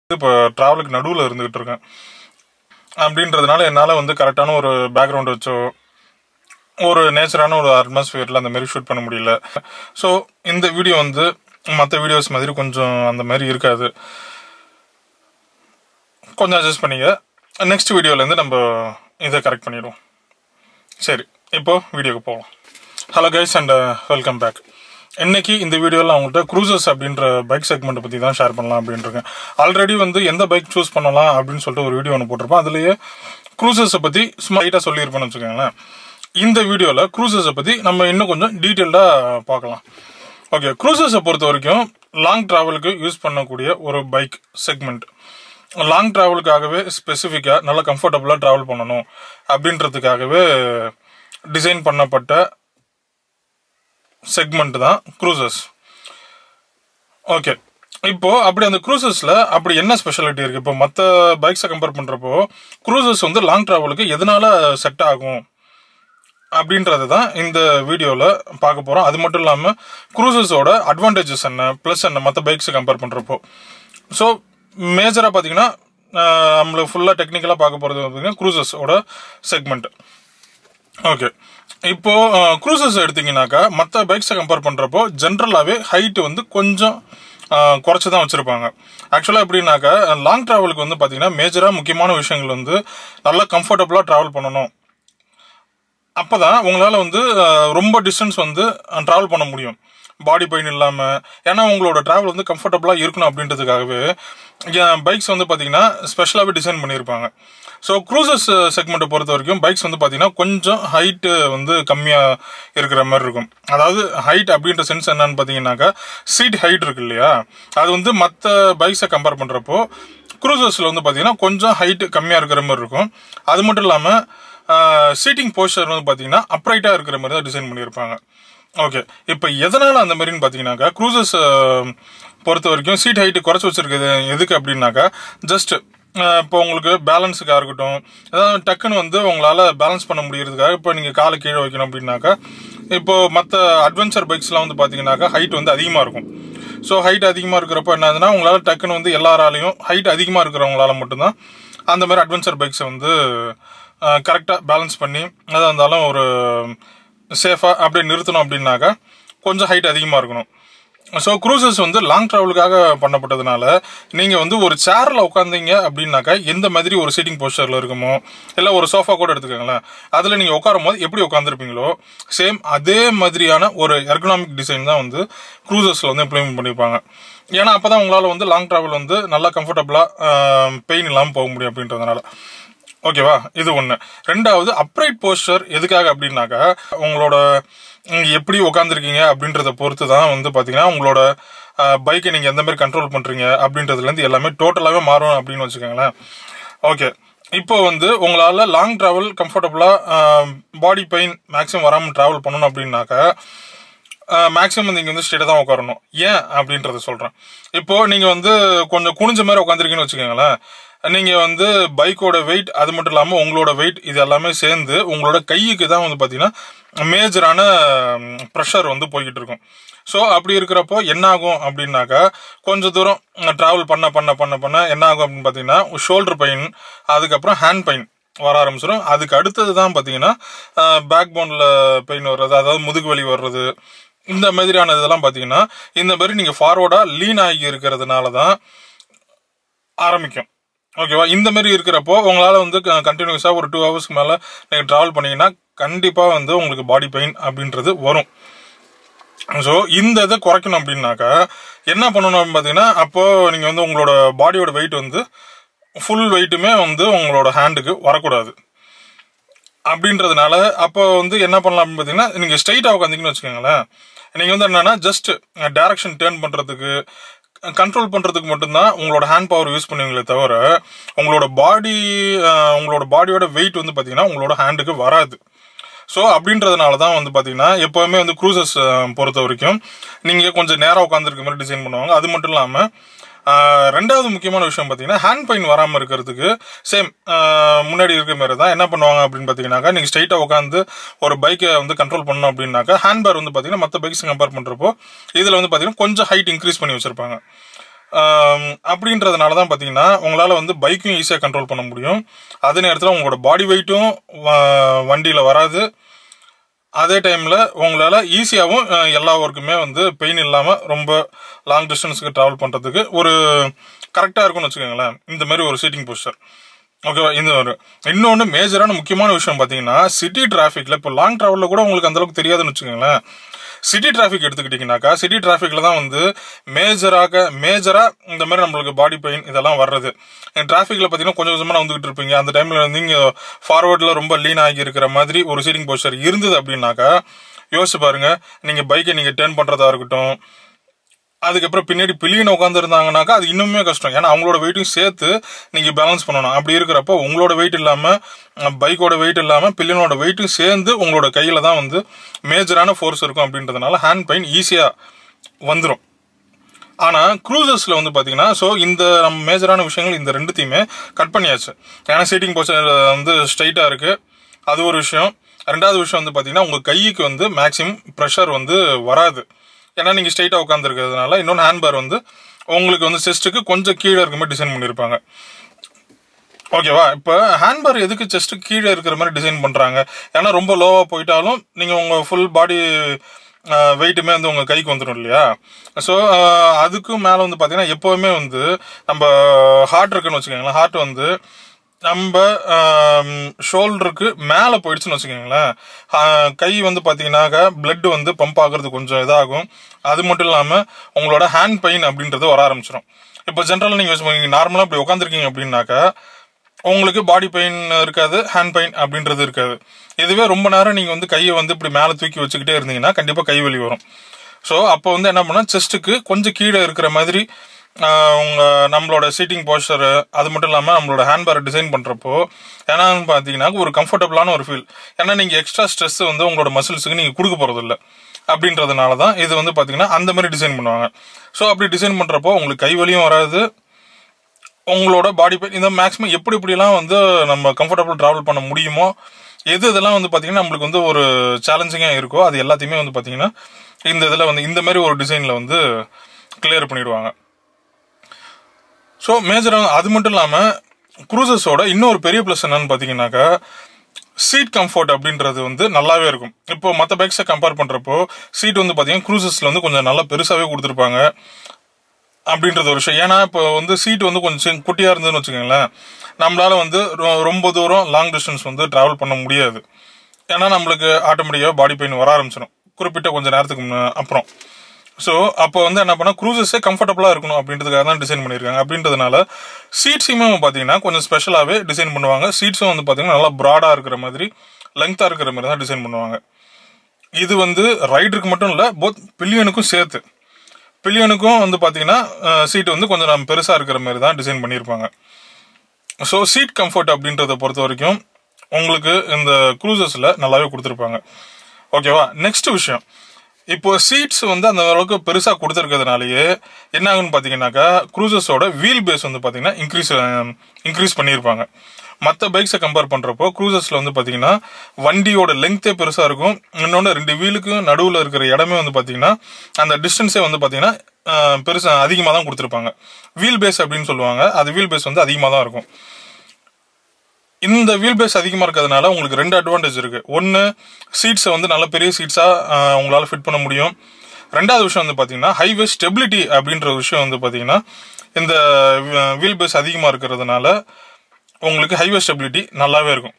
இப்போ ட்ராவலுக்கு நடுவில் இருந்துகிட்டு இருக்கேன் அப்படின்றதுனால என்னால் வந்து கரெக்டான ஒரு பேக்ரவுண்ட் வச்சோ ஒரு நேச்சரான ஒரு அட்மாஸ்பியரில் அந்த மாதிரி ஷூட் பண்ண முடியல ஸோ இந்த வீடியோ வந்து மற்ற வீடியோஸ் மாதிரி கொஞ்சம் அந்த மாதிரி இருக்காது கொஞ்சம் அட்ஜஸ்ட் பண்ணிங்க நெக்ஸ்ட் வீடியோலேருந்து நம்ம இதை கரெக்ட் பண்ணிடுவோம் சரி இப்போ வீடியோக்கு போகலாம் hello guys and welcome back இன்னைக்கு இந்த வீடியோவில் அவங்கள்ட்ட க்ரூசஸ் அப்படின்ற பைக் செக்மெண்ட்டை பற்றி தான் ஷேர் பண்ணலாம் அப்படின்னு இருக்கேன் ஆல்ரெடி வந்து எந்த பைக் சூஸ் பண்ணலாம் அப்படின்னு சொல்லிட்டு ஒரு வீடியோ ஒன்று போட்டிருப்பேன் அதுலேயே க்ரூசஸை பற்றி சும்மா லைட்டாக சொல்லியிருப்பேன்னு வச்சுக்கோங்களேன் இந்த வீடியோவில் க்ரூசஸை பற்றி நம்ம இன்னும் கொஞ்சம் டீட்டெயில்டாக பார்க்கலாம் ஓகே க்ரூசஸை பொறுத்த வரைக்கும் லாங் ட்ராவலுக்கு யூஸ் பண்ணக்கூடிய ஒரு பைக் செக்மெண்ட் லாங் ட்ராவலுக்காகவே ஸ்பெசிஃபிக்காக நல்லா கம்ஃபர்டபுளாக ட்ராவல் பண்ணணும் அப்படின்றதுக்காகவே டிசைன் பண்ணப்பட்ட செக்மெண்ட் தான் க்ரூசஸ் ஓகே இப்போ அப்படி அந்த க்ரூசஸ்ல அப்படி என்ன ஸ்பெஷாலிட்டி இருக்கு இப்போ மற்ற பைக்ஸை கம்பேர் பண்றப்போ க்ரூசஸ் வந்து லாங் டிராவலுக்கு எதனால செட் ஆகும் அப்படின்றது தான் இந்த வீடியோவில் பார்க்க போகிறோம் அது மட்டும் இல்லாமல் க்ரூசஸோட அட்வான்டேஜஸ் என்ன ப்ளஸ் என்ன மற்ற பைக்ஸை கம்பேர் பண்ணுறப்போ ஸோ மேஜராக பார்த்தீங்கன்னா நம்மளுக்கு ஃபுல்லாக டெக்னிக்கலாக பார்க்க போகிறது பார்த்தீங்கன்னா க்ரூசஸோட செக்மெண்ட் ஓகே இப்போ க்ரூசஸ் எடுத்தீங்கன்னாக்கா மற்ற பைக்ஸை கம்பேர் பண்ணுறப்போ ஜென்ரலாகவே ஹைட்டு வந்து கொஞ்சம் குறைச்சி தான் வச்சுருப்பாங்க ஆக்சுவலாக எப்படின்னாக்கா லாங் ட்ராவலுக்கு வந்து பார்த்தீங்கன்னா மேஜராக முக்கியமான விஷயங்கள் வந்து நல்லா கம்ஃபர்டபுளாக ட்ராவல் பண்ணணும் அப்போ தான் உங்களால் வந்து ரொம்ப டிஸ்டன்ஸ் வந்து ட்ராவல் பண்ண முடியும் பாடி பெயின் இல்லாமல் ஏன்னா உங்களோட ட்ராவல் வந்து கம்ஃபர்டபுளாக இருக்கணும் அப்படின்றதுக்காகவே பைக்ஸ் வந்து பார்த்தீங்கன்னா ஸ்பெஷலாகவே டிசைன் பண்ணியிருப்பாங்க ஸோ க்ரூசஸ் செக்மெண்ட்டை பொறுத்த வரைக்கும் பைக்ஸ் வந்து பார்த்தீங்கன்னா கொஞ்சம் ஹைட்டு வந்து கம்மியாக இருக்கிற மாதிரி இருக்கும் அதாவது ஹைட் அப்படின்ற சென்ஸ் என்னன்னு பார்த்தீங்கன்னாக்கா சீட் ஹைட் இருக்கு இல்லையா அது வந்து மற்ற பைக்ஸை கம்பேர் பண்ணுறப்போ க்ரூசஸில் வந்து பார்த்தீங்கன்னா கொஞ்சம் ஹைட்டு கம்மியாக இருக்கிற மாதிரி இருக்கும் அது மட்டும் இல்லாமல் சீட்டிங் போஸ்டர் வந்து பார்த்தீங்கன்னா அப்ரைட்டாக இருக்கிற மாதிரி தான் டிசைன் பண்ணியிருப்பாங்க ஓகே இப்போ எதனால் அந்த மாதிரின்னு பார்த்தீங்கன்னாக்கா க்ரூசஸ் பொறுத்த வரைக்கும் சீட் ஹைட்டு குறைச்சி வச்சிருக்குது எதுக்கு அப்படின்னாக்கா ஜஸ்ட் இப்போ உங்களுக்கு பேலன்ஸுக்காக இருக்கட்டும் ஏதாவது டக்குன்னு வந்து உங்களால் பேலன்ஸ் பண்ண முடியறதுக்காக இப்போ நீங்கள் காலை கீழே வைக்கணும் அப்படின்னாக்கா இப்போ மற்ற அட்வென்ச்சர் பைக்ஸ்லாம் வந்து பார்த்தீங்கன்னாக்கா ஹைட் வந்து அதிகமாக இருக்கும் ஸோ ஹைட் அதிகமாக இருக்கிறப்போ என்னதுன்னா உங்களால் டக்குன்னு வந்து எல்லாராலையும் ஹைட் அதிகமாக இருக்கிறவங்களால மட்டும்தான் அந்த மாதிரி அட்வென்ச்சர் பைக்ஸை வந்து கரெக்டாக பேலன்ஸ் பண்ணி எதாக இருந்தாலும் ஒரு சேஃபாக அப்படியே நிறுத்தணும் அப்படின்னாக்கா கொஞ்சம் ஹைட் அதிகமாக இருக்கணும் ஸோ க்ரூசஸ் வந்து லாங் ட்ராவலுக்காக பண்ணப்பட்டதுனால நீங்கள் வந்து ஒரு சேரில் உட்காந்தீங்க அப்படின்னாக்கா எந்த மாதிரி ஒரு சீட்டிங் போஸ்டரில் இருக்குமோ இல்லை ஒரு சோஃபா கூட எடுத்துக்கோங்களேன் அதில் நீங்கள் உட்காரும் போது எப்படி உட்காந்துருப்பீங்களோ சேம் அதே மாதிரியான ஒரு எர்கனாமிக் டிசைன் தான் வந்து க்ரூசஸில் வந்து இம்ப்ளிமெண்ட் பண்ணியிருப்பாங்க ஏன்னா அப்போ தான் உங்களால் வந்து லாங் ட்ராவல் வந்து நல்லா கம்ஃபர்டபுளாக பெயின் இல்லாமல் போக முடியும் அப்படின்றதுனால ஓகேவா இது ஒன்று ரெண்டாவது அப்ரைட் போஸ்டர் எதுக்காக அப்படின்னாக்கா உங்களோட எப்படி உட்காந்துருக்கீங்க அப்படின்றத பொறுத்து தான் வந்து பார்த்தீங்கன்னா உங்களோட பைக்கை நீங்கள் எந்த மாதிரி கண்ட்ரோல் பண்ணுறீங்க அப்படின்றதுலேருந்து எல்லாமே டோட்டலாகவே மாறும் அப்படின்னு வச்சுக்கோங்களேன் ஓகே இப்போ வந்து உங்களால் லாங் ட்ராவல் கம்ஃபர்டபுளாக பாடி பெயின் மேக்ஸிமம் வராமல் ட்ராவல் பண்ணணும் அப்படின்னாக்கா மேக்ஸிமம் நீங்கள் வந்து ஸ்டேட்டாக தான் உட்காரணும் ஏன் அப்படின்றத சொல்கிறேன் இப்போ நீங்கள் வந்து கொஞ்சம் குனிஞ்ச மாதிரி உட்காந்துருக்கீங்கன்னு வச்சுக்கோங்களேன் நீங்கள் வந்து பைக்கோட வெயிட் அது மட்டும் இல்லாமல் உங்களோட வெயிட் இது எல்லாமே சேர்ந்து உங்களோட கைக்கு தான் வந்து பார்த்தீங்கன்னா மேஜரான ப்ரெஷர் வந்து போய்கிட்டு இருக்கும் ஸோ அப்படி இருக்கிறப்போ என்ன ஆகும் அப்படின்னாக்கா கொஞ்சம் தூரம் ட்ராவல் பண்ண பண்ண பண்ண பண்ண என்ன ஆகும் அப்படின்னு பார்த்தீங்கன்னா ஷோல்டர் பெயின் அதுக்கப்புறம் ஹேண்ட் பெயின் வர ஆரம்பிச்சிடும் அதுக்கு அடுத்தது தான் பார்த்தீங்கன்னா பேக் போனில் பெயின் வர்றது அதாவது முதுகு வலி வர்றது இந்த மாதிரியான இதெல்லாம் பார்த்தீங்கன்னா இந்த மாதிரி நீங்கள் ஃபார்வர்டாக லீன் ஆகி இருக்கிறதுனால தான் ஆரம்பிக்கும் ஓகேவா இந்த மாதிரி இருக்கிறப்போ உங்களால் வந்து கண்டினியூஸாக ஒரு டூ ஹவர்ஸ்க்கு மேலே நீங்கள் ட்ராவல் பண்ணீங்கன்னா கண்டிப்பாக வந்து உங்களுக்கு பாடி பெயின் அப்படின்றது வரும் ஸோ இந்த இதை குறைக்கணும் அப்படின்னாக்கா என்ன பண்ணணும் பார்த்தீங்கன்னா அப்போது நீங்கள் வந்து உங்களோட பாடியோட வெயிட் வந்து ஃபுல் வெயிட்டுமே வந்து உங்களோட ஹேண்டுக்கு வரக்கூடாது அப்படின்றதுனால அப்போ வந்து என்ன பண்ணலாம் அப்படின்னு பார்த்தீங்கன்னா நீங்கள் ஸ்ட்ரைட்டாக உட்காந்திங்கன்னு வச்சுக்கோங்களேன் நீங்கள் வந்து என்னென்னா ஜஸ்ட் டேரக்ஷன் டேர்ன் பண்ணுறதுக்கு கண்ட்ரோல் பண்ணுறதுக்கு மட்டும்தான் உங்களோட ஹேண்ட் பவர் யூஸ் பண்ணுவீங்களே தவிர உங்களோட பாடி உங்களோட பாடியோட வெயிட் வந்து பார்த்தீங்கன்னா உங்களோட ஹேண்டுக்கு வராது ஸோ அப்படின்றதுனால தான் வந்து பார்த்தீங்கன்னா எப்போவுமே வந்து க்ரூசஸ் பொறுத்த வரைக்கும் நீங்கள் கொஞ்சம் நேராக உட்காந்துருக்க மாதிரி டிசைன் பண்ணுவாங்க அது மட்டும் இல்லாமல் ரெண்டாவது முக்கியமான விஷயம் பார்த்தீங்கன்னா ஹேண்ட் பெயின் வராமல் இருக்கிறதுக்கு சேம் முன்னாடி இருக்கிற மாதிரி தான் என்ன பண்ணுவாங்க அப்படின்னு பார்த்தீங்கன்னாக்கா நீங்கள் ஸ்ட்ரைட்டாக உட்காந்து ஒரு பைக்கை வந்து கண்ட்ரோல் பண்ணணும் அப்படின்னாக்கா ஹேண்ட் பேர் வந்து பார்த்தீங்கன்னா மற்ற பைக்ஸ் கம்பேர் பண்ணுறப்போ இதில் வந்து பார்த்தீங்கன்னா கொஞ்சம் ஹைட் இன்க்ரீஸ் பண்ணி வச்சிருப்பாங்க ஆம், அப்படின்றதுனால தான் பார்த்தீங்கன்னா உங்களால் வந்து பைக்கும் ஈஸியாக கண்ட்ரோல் பண்ண முடியும் அதே நேரத்தில் உங்களோட பாடி வெயிட்டும் வண்டியில் வராது அதே டைமில் உங்களால் ஈஸியாகவும் எல்லா ஒர்க்குமே வந்து பெயின் இல்லாமல் ரொம்ப லாங் டிஸ்டன்ஸுக்கு ட்ராவல் பண்ணுறதுக்கு ஒரு கரெக்டாக இருக்கும்னு வச்சுக்கோங்களேன் இந்த மாதிரி ஒரு சீட்டிங் பொசிஷன் ஓகேவா இந்த ஒரு இன்னொன்று மேஜரான முக்கியமான விஷயம் பார்த்தீங்கன்னா சிட்டி டிராஃபிக்கில் இப்போ லாங் ட்ராவலில் கூட உங்களுக்கு அந்த அளவுக்கு தெரியாதுன்னு வச்சுக்கோங்களேன் சிட்டி டிராஃபிக் எடுத்துக்கிட்டிங்கனாக்கா சிட்டி டிராஃபிக்கில் தான் வந்து மேஜராக மேஜராக இந்த மாதிரி நம்மளுக்கு பாடி பெயின் இதெல்லாம் வர்றது டிராஃபிக்கில் பார்த்தீங்கன்னா கொஞ்சம் கொஞ்சமாக வந்துகிட்டு இருப்பீங்க அந்த டைமில் வந்து இங்கே ஃபார்வர்டில் ரொம்ப லீன் ஆகி இருக்கிற மாதிரி ஒரு சீட்டிங் போஸ்டர் இருந்தது அப்படின்னாக்கா யோசிச்சு பாருங்க நீங்கள் பைக்கை நீங்கள் டேர்ன் பண்ணுறதா இருக்கட்டும் அதுக்கப்புறம் பின்னாடி பில்லியன் உட்காந்துருந்தாங்கனாக்கா அது இன்னுமே கஷ்டம் ஏன்னா அவங்களோட வெயிட்டையும் சேர்த்து நீங்கள் பேலன்ஸ் பண்ணணும் அப்படி இருக்கிறப்போ உங்களோட வெயிட் இல்லாமல் பைக்கோட வெயிட் இல்லாமல் பில்லியனோட வெயிட்டும் சேர்ந்து உங்களோட கையில் தான் வந்து மேஜரான ஃபோர்ஸ் இருக்கும் அப்படின்றதுனால ஹேண்ட் பெயின் ஈஸியாக வந்துடும் ஆனால் க்ரூசஸில் வந்து பார்த்தீங்கன்னா ஸோ இந்த நம்ம மேஜரான விஷயங்கள் இந்த ரெண்டுத்தையுமே கட் பண்ணியாச்சு ஏன்னா சீட்டிங் போஸ்டர் வந்து ஸ்ட்ரைட்டாக இருக்குது அது ஒரு விஷயம் ரெண்டாவது விஷயம் வந்து பார்த்தீங்கன்னா உங்கள் கைக்கு வந்து மேக்ஸிமம் ப்ரெஷர் வந்து வராது ஏன்னா நீங்கள் ஸ்ட்ரைட்டாக உட்காந்துருக்கிறதுனால இன்னொன்று ஹேண்ட்பார் வந்து உங்களுக்கு வந்து செஸ்ட்டுக்கு கொஞ்சம் கீழே இருக்க மாதிரி டிசைன் பண்ணியிருப்பாங்க ஓகேவா இப்போ ஹேண்ட்பார் எதுக்கு செஸ்ட்டுக்கு கீழே இருக்கிற மாதிரி டிசைன் பண்ணுறாங்க ஏன்னா ரொம்ப லோவாக போயிட்டாலும் நீங்கள் உங்கள் ஃபுல் பாடி வெயிட்டுமே வந்து உங்கள் கைக்கு வந்துடும் இல்லையா ஸோ அதுக்கும் மேலே வந்து பார்த்தீங்கன்னா எப்போவுமே வந்து நம்ம ஹார்ட் இருக்குன்னு வச்சுக்கோங்களேன் ஹார்ட் வந்து நம்ம ஷோல்டருக்கு மேலே போயிடுச்சுன்னு வச்சுக்கோங்களேன் ஆஹ் கை வந்து பார்த்தீங்கன்னாக்கா blood வந்து பம்ப் ஆகுறது கொஞ்சம் இதாகும் அது மட்டும் இல்லாமல் உங்களோட ஹேண்ட் பெயின் அப்படின்றது வர ஆரம்பிச்சிடும் இப்போ ஜென்ரலாக நீங்கள் நார்மலாக இப்படி உட்காந்துருக்கீங்க அப்படின்னாக்கா உங்களுக்கு பாடி பெயின் இருக்காது ஹேண்ட் பெயின் அப்படின்றது இருக்காது இதுவே ரொம்ப நேரம் நீங்கள் வந்து கையை வந்து இப்படி மேலே தூக்கி வச்சுக்கிட்டே இருந்தீங்கன்னா கண்டிப்பாக கை வலி வரும் ஸோ அப்போ வந்து என்ன பண்ணால் செஸ்ட்டுக்கு கொஞ்சம் கீழே இருக்கிற மாதிரி ஆஹ், உங்க நம்மளோட சீட்டிங் போஸ்டர் அது மட்டும் இல்லாமல் நம்மளோட ஹேண்ட்பேரை டிசைன் பண்ணுறப்போ ஏன்னான்னு பார்த்தீங்கன்னா ஒரு கம்ஃபர்டபுளான ஒரு ஃபீல் ஏன்னா நீங்கள் எக்ஸ்ட்ரா ஸ்ட்ரெஸ் வந்து உங்களோட மசில்ஸுக்கு நீங்கள் கொடுக்க போகிறது இல்லை அப்படின்றதுனால தான் இது வந்து பார்த்தீங்கன்னா அந்த மாதிரி டிசைன் பண்ணுவாங்க ஸோ அப்படி டிசைன் பண்ணுறப்போ உங்களுக்கு கை வலியும் வராது உங்களோட பாடி பெயின் இந்த மேக்ஸிமம் எப்படி இப்படிலாம் வந்து நம்ம கம்ஃபர்டபுள் ட்ராவல் பண்ண முடியுமோ எது இதெல்லாம் வந்து பார்த்தீங்கன்னா நம்மளுக்கு வந்து ஒரு சேலஞ்சிங்காக இருக்கோ அது எல்லாத்தையுமே வந்து பார்த்தீங்கன்னா இந்த இதில் வந்து இந்த மாதிரி ஒரு டிசைனில் வந்து கிளியர் பண்ணிடுவாங்க ஸோ மேஜராக அது மட்டும் இல்லாமல் க்ரூசஸோட இன்னொரு பெரிய ப்ளஸ் என்னன்னு பார்த்தீங்கன்னாக்கா சீட் கம்ஃபர்ட் அப்படின்றது வந்து நல்லாவே இருக்கும் இப்போ மற்ற பைக்ஸை கம்பேர் பண்ணுறப்போ சீட் வந்து பார்த்தீங்கன்னா க்ரூசஸில் வந்து கொஞ்சம் நல்லா பெருசாகவே கொடுத்துருப்பாங்க அப்படின்றது ஒரு விஷயம் ஏன்னா இப்போ வந்து சீட் வந்து கொஞ்சம் குட்டியாக இருந்ததுன்னு வச்சுக்கோங்களேன் நம்மளால வந்து ரொ- ரொம்ப தூரம் லாங் டிஸ்டன்ஸ் வந்து ட்ராவல் பண்ண முடியாது ஏன்னா நம்மளுக்கு ஆட்டோமேட்டிக்காக பாடி பெயின் வர ஆரம்பிச்சிடும் குறிப்பிட்ட கொஞ்சம் நேரத்துக்கு முன்ன- அப்புறம் ஸோ அப்போ வந்து என்ன பண்ணால் க்ரூசஸே கம்ஃபர்டபுளாக இருக்கணும் அப்படின்றதுக்காக தான் டிசைன் பண்ணியிருக்காங்க அப்படின்றதுனால சீட்ஸுமே பார்த்தீங்கன்னா கொஞ்சம் ஸ்பெஷலாகவே டிசைன் பண்ணுவாங்க சீட்ஸும் வந்து பார்த்தீங்கன்னா நல்லா ப்ராடாக இருக்கிற மாதிரி லெங்க்த்தாக இருக்கிற மாதிரி தான் டிசைன் பண்ணுவாங்க இது வந்து ரைடருக்கு மட்டும் இல்லை போத் பில்லியனுக்கும் சேர்த்து பில்லியனுக்கும் வந்து பார்த்தீங்கன்னா சீட் வந்து கொஞ்சம் நம்ம பெருசாக இருக்கிற மாதிரி தான் டிசைன் பண்ணியிருப்பாங்க ஸோ சீட் கம்ஃபர்ட் அப்படின்றத பொறுத்த வரைக்கும் உங்களுக்கு இந்த க்ரூசஸில் நல்லாவே கொடுத்துருப்பாங்க ஓகேவா நெக்ஸ்ட் விஷயம் இப்போ சீட்ஸ் வந்து அந்த அளவுக்கு பெருசாக கொடுத்துருக்கிறதுனாலயே என்ன ஆகுன்னு பார்த்தீங்கன்னாக்கா க்ரூசஸோட வீல் பேஸ் வந்து பார்த்தீங்கன்னா இன்க்ரீஸ் இன்க்ரீஸ் பண்ணியிருப்பாங்க மற்ற பைக்ஸை கம்பேர் பண்ணுறப்போ க்ரூசஸில் வந்து பார்த்தீங்கன்னா வண்டியோட லெங்க்த்தே பெருசாக இருக்கும் இன்னொன்று ரெண்டு வீலுக்கும் நடுவில் இருக்கிற இடமே வந்து பார்த்தீங்கன்னா அந்த டிஸ்டன்ஸே வந்து பார்த்தீங்கன்னா பெருசாக அதிகமாக தான் கொடுத்துருப்பாங்க வீல் பேஸ் அப்படின்னு சொல்லுவாங்க அது வீல் பேஸ் வந்து அதிகமாக தான் இருக்கும் இந்த வீல் பேஸ் அதிகமாக இருக்கிறதுனால உங்களுக்கு ரெண்டு அட்வான்டேஜ் இருக்கு ஒன்று சீட்ஸை வந்து நல்ல பெரிய சீட்ஸாக உங்களால் ஃபிட் பண்ண முடியும் ரெண்டாவது விஷயம் வந்து பார்த்தீங்கன்னா ஹைவே ஸ்டெபிலிட்டி அப்படின்ற விஷயம் வந்து பார்த்தீங்கன்னா இந்த வீல் பேஸ் அதிகமாக இருக்கிறதுனால உங்களுக்கு ஹைவே ஸ்டெபிலிட்டி நல்லாவே இருக்கும்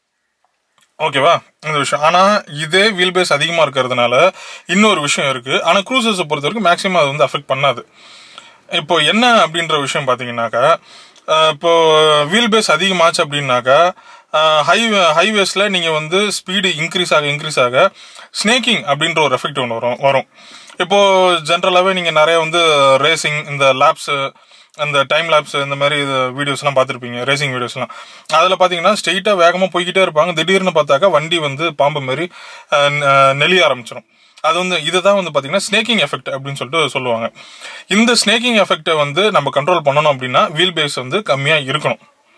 ஓகேவா இந்த விஷயம் ஆனால் இதே வீல் பேஸ் அதிகமாக இருக்கிறதுனால இன்னொரு விஷயம் இருக்குது ஆனால் க்ரூசஸை பொறுத்த வரைக்கும் மேக்ஸிமம் அது வந்து அஃபெக்ட் பண்ணாது இப்போ என்ன அப்படின்ற விஷயம் பார்த்தீங்கன்னாக்கா அஹ் இப்போ வீல் பேஸ் அதிகமாச்சு அப்படின்னாக்கா ஹை ஹைவேஸில் நீங்கள் வந்து ஸ்பீடு இன்க்ரீஸ் ஆக இன்க்ரீஸ் ஆக ஸ்னேக்கிங் அப்படின்ற ஒரு எஃபெக்ட் ஒன்று வரும் வரும் இப்போ ஜென்ரலாகவே நீங்கள் நிறைய வந்து ரேசிங் இந்த லேப்ஸு அந்த டைம் லேப்ஸ் இந்த மாதிரி வீடியோஸ்லாம் பார்த்துருப்பீங்க ரேசிங் வீடியோஸ்லாம் அதில் பார்த்தீங்கன்னா ஸ்ட்ரெயிட்டாக வேகமாக போய்கிட்டே இருப்பாங்க திடீர்னு பார்த்தாக்கா வண்டி வந்து பாம்பு மாதிரி அஹ், ந- நெளிய ஆரம்பிச்சிடும் அது வந்து இதுதான் வந்து பார்த்தீங்கன்னா ஸ்னேக்கிங் எஃபெக்ட் அப்படின்னு சொல்லிட்டு சொல்லுவாங்க இந்த ஸ்னேக்கிங் எஃபெக்ட்டை வந்து நம்ம கண்ட்ரோல் பண்ணணும் அப்படின்னா வீல் பேஸ் வந்து கம்மியாக இருக்கணும்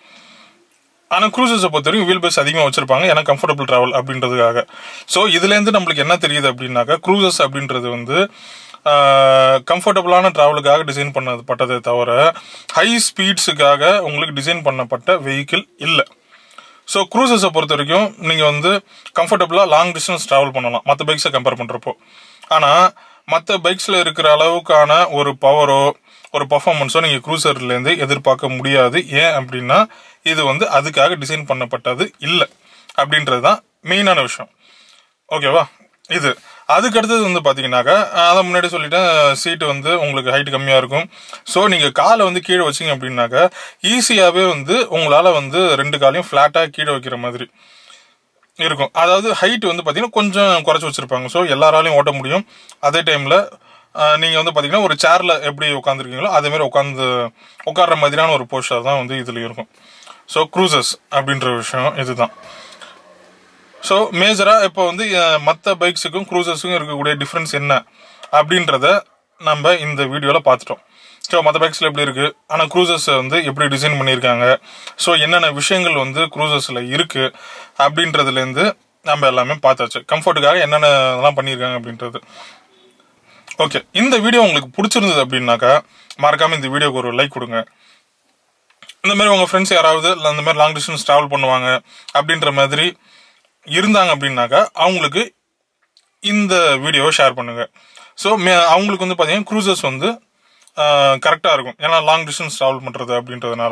ஆனால் க்ரூசஸை பொறுத்த வரைக்கும் வீல் பேஸ் அதிகமாக வச்சிருப்பாங்க ஏன்னா கம்ஃபர்டபுள் ட்ராவல் அப்படின்றதுக்காக ஸோ இதுலேருந்து நம்மளுக்கு என்ன தெரியுது அப்படின்னாக்கா க்ரூசஸ் அப்படின்றது வந்து கம்ஃபர்டபுளான ட்ராவலுக்காக டிசைன் பண்ணது பட்டதே தவிர ஹை ஸ்பீட்ஸுக்காக உங்களுக்கு டிசைன் பண்ணப்பட்ட வெஹிக்கிள் இல்லை ஸோ க்ரூசஸை பொறுத்த வரைக்கும் நீங்கள் வந்து கம்ஃபர்டபுளாக லாங் டிஸ்டன்ஸ் ட்ராவல் பண்ணலாம் மற்ற பைக்ஸை கம்பேர் பண்ணுறப்போ ஆனால் மற்ற பைக்ஸில் இருக்கிற அளவுக்கான ஒரு பவரோ ஒரு பர்ஃபார்மன்ஸோ நீங்கள் க்ரூசர்லேருந்து எதிர்பார்க்க முடியாது ஏன் அப்படின்னா இது வந்து அதுக்காக டிசைன் பண்ணப்பட்டது இல்லை அப்படின்றது தான் மெயினான விஷயம் ஓகேவா இது அதுக்கு அடுத்தது வந்து பார்த்தீங்கன்னாக்கா அதை முன்னாடி சொல்லிட்டேன் சீட்டு வந்து உங்களுக்கு ஹைட் கம்மியாக இருக்கும் ஸோ நீங்கள் காலை வந்து கீழே வச்சிங்க அப்படின்னாக்கா ஈஸியாகவே வந்து உங்களால் வந்து ரெண்டு காலையும் ஃப்ளாட்டாக கீழே வைக்கிற மாதிரி இருக்கும் அதாவது ஹைட் வந்து பார்த்தீங்கன்னா கொஞ்சம் குறைச்சி வச்சுருப்பாங்க ஸோ எல்லாராலையும் ஓட்ட முடியும் அதே டைமில் நீங்கள் வந்து பார்த்தீங்கன்னா ஒரு சேரில் எப்படி உட்காந்துருக்கீங்களோ அதேமாரி உட்காந்து உட்கார்ற மாதிரியான ஒரு போஸ்டர் தான் வந்து இதில் இருக்கும் ஸோ க்ரூசஸ் அப்படின்ற விஷயம் இதுதான் ஸோ மேஜராக இப்போ வந்து மற்ற பைக்ஸுக்கும் க்ரூசர்ஸுக்கும் இருக்கக்கூடிய டிஃப்ரென்ஸ் என்ன அப்படின்றத நம்ம இந்த வீடியோவில் பார்த்துட்டோம் ஸோ மற்ற பைக்ஸில் எப்படி இருக்குது ஆனால் க்ரூசர்ஸை வந்து எப்படி டிசைன் பண்ணியிருக்காங்க ஸோ என்னென்ன விஷயங்கள் வந்து க்ரூசர்ஸில் இருக்குது அப்படின்றதுலேருந்து நம்ம எல்லாமே பார்த்தாச்சு கம்ஃபர்ட்டுக்காக என்னென்னலாம் பண்ணியிருக்காங்க அப்படின்றது ஓகே இந்த வீடியோ உங்களுக்கு பிடிச்சிருந்தது அப்படின்னாக்கா மறக்காமல் இந்த வீடியோக்கு ஒரு லைக் கொடுங்க இந்த மாதிரி உங்கள் ஃப்ரெண்ட்ஸ் யாராவது இல்லை அந்த மாதிரி லாங் டிஸ்டன்ஸ் ட்ராவல் பண்ணுவாங்க அப்படின்ற மாதிரி இருந்தாங்க அப்படின்னாக்கா அவங்களுக்கு இந்த வீடியோவை ஷேர் பண்ணுங்க ஸோ அவங்களுக்கு வந்து பார்த்தீங்கன்னா க்ரூசர்ஸ் வந்து கரெக்டாக இருக்கும் ஏன்னா லாங் டிஸ்டன்ஸ் ட்ராவல் பண்ணுறது அப்படின்றதுனால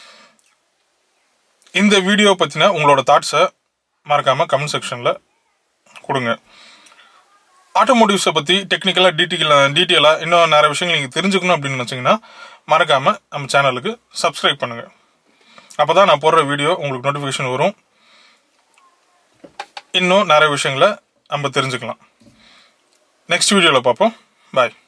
இந்த வீடியோ பற்றின உங்களோட தாட்ஸை மறக்காமல் கமெண்ட் செக்ஷனில் கொடுங்க ஆட்டோமோட்டிவ்ஸை பற்றி டெக்னிக்கலாக டீட்டெயில் டீட்டெயிலாக இன்னும் நிறைய விஷயங்கள் நீங்கள் தெரிஞ்சுக்கணும் அப்படின்னு நினச்சிங்கன்னா மறக்காமல் நம்ம சேனலுக்கு சப்ஸ்கிரைப் பண்ணுங்கள் அப்போ தான் நான் போடுற வீடியோ உங்களுக்கு நோட்டிஃபிகேஷன் வரும் இன்னும் நிறைய விஷயங்களை நம்ம தெரிஞ்சுக்கலாம் நெக்ஸ்ட் வீடியோவில் பார்ப்போம் பாய்